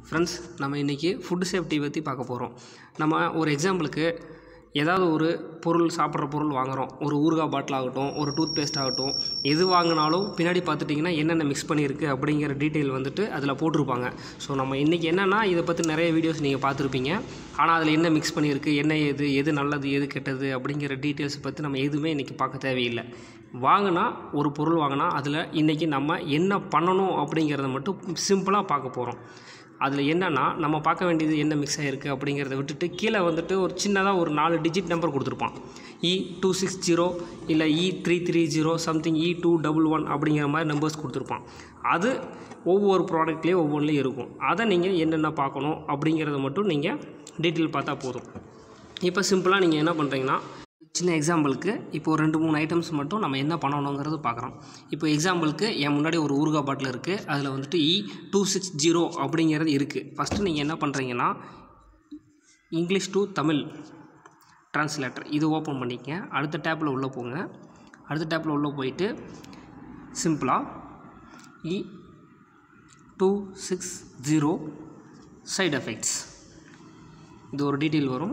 friends நம்ம இன்றைக்கி food safety பற்றி பார்க்க போகிறோம் நம்ம ஒரு எக்ஸாம்பிளுக்கு ஏதாவது ஒரு பொருள் சாப்பிட்ற பொருள் வாங்குகிறோம் ஒரு ஊறுகாய் பாட்டில் ஆகட்டும் ஒரு டூத் பேஸ்ட் ஆகட்டும் எது வாங்கினாலும் பின்னாடி பார்த்துட்டிங்கன்னா என்னென்ன மிக்ஸ் பண்ணியிருக்கு அப்படிங்கிற டீட்டெயில் வந்துட்டு அதில் போட்டிருப்பாங்க ஸோ நம்ம இன்றைக்கி என்னென்னா இதை பற்றி நிறைய வீடியோஸ் நீங்கள் பார்த்துருப்பீங்க ஆனால் அதில் என்ன மிக்ஸ் பண்ணியிருக்கு என்ன எது எது நல்லது எது கெட்டது அப்படிங்கிற டீட்டெயில்ஸ் பற்றி நம்ம எதுவுமே இன்றைக்கி பார்க்க தேவையில்லை வாங்கினா ஒரு பொருள் வாங்கினா அதில் இன்றைக்கி நம்ம என்ன பண்ணணும் அப்படிங்கிறத மட்டும் சிம்பிளாக பார்க்க போகிறோம் அதில் என்னென்னா நம்ம பார்க்க வேண்டியது என்ன மிக்ஸ் ஆகிருக்கு அப்படிங்கிறத விட்டுட்டு கீழே வந்துட்டு ஒரு சின்னதாக ஒரு நாலு டிஜிட் நம்பர் கொடுத்துருப்பான் இ டூ சிக்ஸ் ஜீரோ இல்லை E three three zero something E two double one அப்படிங்கிற மாதிரி நம்பர்ஸ் கொடுத்துருப்பான் அது ஒவ்வொரு ப்ராடக்ட்லேயும் ஒவ்வொன்றுலையும் இருக்கும் அதை நீங்கள் என்னென்ன பார்க்கணும் அப்படிங்கிறத மட்டும் நீங்கள் டீட்டெயில் பார்த்தா போதும் இப்போ சிம்பிளாக நீங்கள் என்ன பண்ணுறீங்கன்னா சின்ன எக்ஸாம்பிளுக்கு இப்போ ஒரு ரெண்டு மூணு ஐட்டம்ஸ் மட்டும் நம்ம என்ன பண்ணணுங்கிறது பார்க்குறோம் இப்போ எக்ஸாம்பிளுக்கு என் முன்னாடி ஒரு ஊறுகாய் பாட்டில் இருக்குது அதில் வந்துட்டு இ டூ சிக்ஸ் ஜீரோ அப்படிங்கிறது இருக்குது ஃபஸ்ட்டு நீங்கள் என்ன பண்ணுறீங்கன்னா இங்கிலீஷ் டு தமிழ் ட்ரான்ஸ்லேட்டர் இது ஓப்பன் பண்ணிக்கங்க அடுத்த டேப்பில் உள்ளே போங்க அடுத்த டேப்பில் உள்ளே போயிட்டு சிம்பிளாக E two six zero side effects இது ஒரு டீட்டெயில் வரும்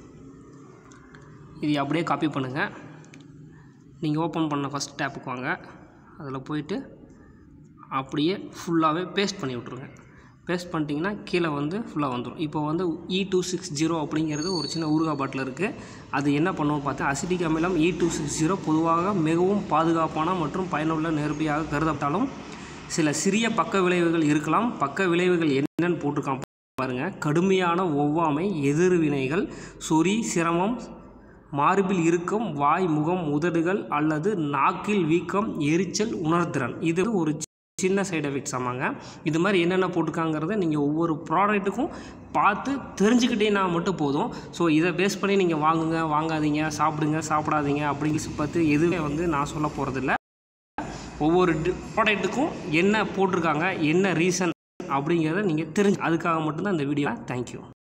இது அப்படியே காப்பி பண்ணுங்கள் நீங்கள் ஓப்பன் பண்ண ஃபஸ்ட் டேப்புக்கு வாங்க அதில் போயிட்டு அப்படியே ஃபுல்லாகவே பேஸ்ட் பண்ணி விட்ருங்க பேஸ்ட் பண்ணிட்டீங்கன்னா கீழே வந்து ஃபுல்லாக வந்துடும் இப்போ வந்து இ டூ சிக்ஸ் ஜீரோ அப்படிங்கிறது ஒரு சின்ன ஊறுகாய் பாட்டில் இருக்குது அது என்ன பண்ணுவோம் பார்த்தா அசிட்டிக் அமிலம் இ டூ சிக்ஸ் ஜீரோ பொதுவாக மிகவும் பாதுகாப்பான மற்றும் பயனுள்ள நேர்மையாக கருதப்பட்டாலும் சில சிறிய பக்க விளைவுகள் இருக்கலாம் பக்க விளைவுகள் என்னென்னு போட்டிருக்கான் பாருங்கள் கடுமையான ஒவ்வாமை எதிர்வினைகள் சொறி சிரமம் மார்பில் இருக்கும் வாய் முகம் உதடுகள் அல்லது நாக்கில் வீக்கம் எரிச்சல் உணர்திறன் இது ஒரு சின்ன சைடு எஃபெக்ட்ஸ் ஆமாங்க இது மாதிரி என்னென்ன போட்டிருக்காங்கிறத நீங்கள் ஒவ்வொரு ப்ராடக்ட்டுக்கும் பார்த்து தெரிஞ்சுக்கிட்டீங்கன்னா மட்டும் போதும் ஸோ இதை பேஸ் பண்ணி நீங்கள் வாங்குங்க வாங்காதீங்க சாப்பிடுங்க சாப்பிடாதீங்க அப்படிங்கிற பற்றி எதுவுமே வந்து நான் சொல்ல போகிறதில்ல ஒவ்வொரு ப்ராடக்ட்டுக்கும் என்ன போட்டிருக்காங்க என்ன ரீசன் அப்படிங்கிறத நீங்கள் தெரிஞ்சு அதுக்காக மட்டும்தான் இந்த வீடியோ தேங்க்யூ